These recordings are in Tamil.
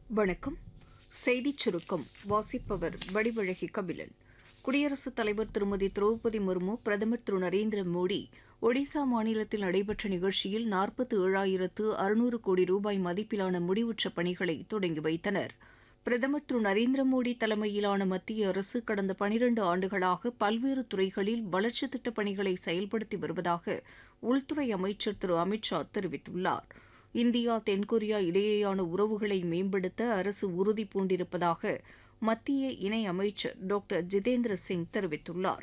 வணக்கம் செய்திச் சுருக்கம் வாசிப்பவர் வடிவழகி கபிலன் குடியரசுத் தலைவர் திருமதி திரௌபதி முர்மு பிரதமர் திரு நரேந்திர மோடி ஒடிசா மாநிலத்தில் நடைபெற்ற நிகழ்ச்சியில் நாற்பத்து ஏழாயிரத்து அறுநூறு கோடி ரூபாய் மதிப்பிலான முடிவுற்ற பணிகளை தொடங்கி வைத்தனர் பிரதமர் திரு நரேந்திர மோடி தலைமையிலான மத்திய அரசு கடந்த பனிரண்டு ஆண்டுகளாக பல்வேறு துறைகளில் வளர்ச்சித் திட்டப் பணிகளை செயல்படுத்தி வருவதாக உள்துறை அமைச்சர் திரு அமித் ஷா தெரிவித்துள்ளார் இந்தியா தென்கொரியா இடையேயான உறவுகளை மேம்படுத்த அரசு உறுதி பூண்டிருப்பதாக மத்திய இணை அமைச்சர் டாக்டர் ஜிதேந்திர சிங் தெரிவித்துள்ளார்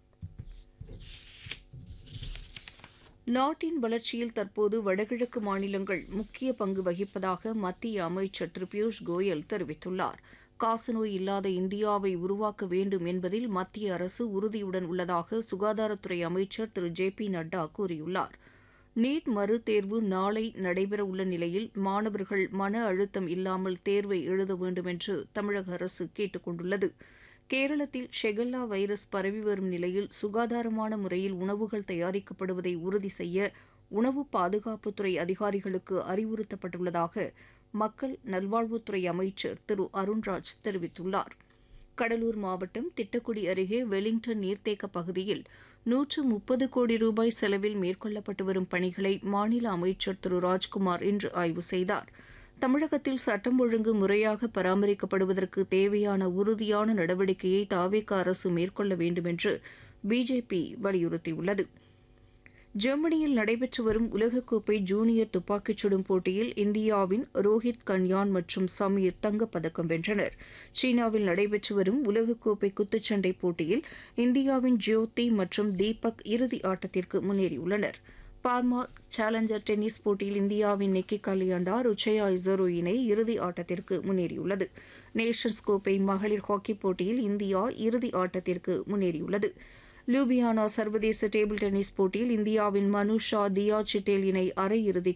நாட்டின் வளர்ச்சியில் தற்போது வடகிழக்கு மாநிலங்கள் முக்கிய பங்கு வகிப்பதாக மத்திய அமைச்சர் திரு பியூஷ் கோயல் தெரிவித்துள்ளார் காசநோய் இல்லாத இந்தியாவை உருவாக்க வேண்டும் என்பதில் மத்திய அரசு உறுதியுடன் உள்ளதாக சுகாதாரத்துறை அமைச்சர் திரு ஜே பி நட்டா கூறியுள்ளார் நீட் மறு தேர்வு நாளை நடைபெறவுள்ள நிலையில் மாணவர்கள் மன அழுத்தம் இல்லாமல் தேர்வை எழுத வேண்டும் என்று தமிழக அரசு கேட்டுக் கொண்டுள்ளது கேரளத்தில் ஷெகல்லா வைரஸ் பரவி வரும் நிலையில் சுகாதாரமான முறையில் உணவுகள் தயாரிக்கப்படுவதை உறுதி செய்ய உணவு பாதுகாப்புத்துறை அதிகாரிகளுக்கு அறிவுறுத்தப்பட்டுள்ளதாக மக்கள் நல்வாழ்வுத்துறை அமைச்சர் திரு அருண்ராஜ் தெரிவித்துள்ளார் கடலூர் மாவட்டம் திட்டக்குடி அருகே வெலிங்டன் நீர்த்தேக்க பகுதியில் நூற்று முப்பது கோடி ரூபாய் செலவில் மேற்கொள்ளப்பட்டு வரும் பணிகளை மாநில அமைச்சர் திரு ராஜ்குமார் இன்று ஆய்வு செய்தார் தமிழகத்தில் சட்டம் ஒழுங்கு முறையாக பராமரிக்கப்படுவதற்கு தேவையான உறுதியான நடவடிக்கையை தாவேக அரசு மேற்கொள்ள வேண்டும் என்று பிஜேபி வலியுறுத்தியுள்ளது ஜெர்மனியில் நடைபெற்று வரும் உலகக்கோப்பை ஜூனியர் துப்பாக்கிச் சுடும் போட்டியில் இந்தியாவின் ரோஹித் கன்யான் மற்றும் சமீர் தங்கப்பதக்கம் வென்றனர் சீனாவில் நடைபெற்று வரும் உலகக்கோப்பை குத்துச்சண்டை போட்டியில் இந்தியாவின் ஜோதி மற்றும் தீபக் இறுதி ஆட்டத்திற்கு முன்னேறியுள்ளனர் பார்மா சேலஞ்சர் டென்னிஸ் போட்டியில் இந்தியாவின் நிக்கி கலியாண்டா ருச்சயா இசரோ இணை இறுதி ஆட்டத்திற்கு முன்னேறியுள்ளது நேஷன்ஸ் கோப்பை மகளிர் ஹாக்கி போட்டியில் இந்தியா இறுதி ஆட்டத்திற்கு முன்னேறியுள்ளது லூபியானா சர்வதேச டேபிள் டென்னிஸ் போட்டியில் இந்தியாவின் மனுஷா தியா சிட்டேல் இணை அரையிறுதிக்கு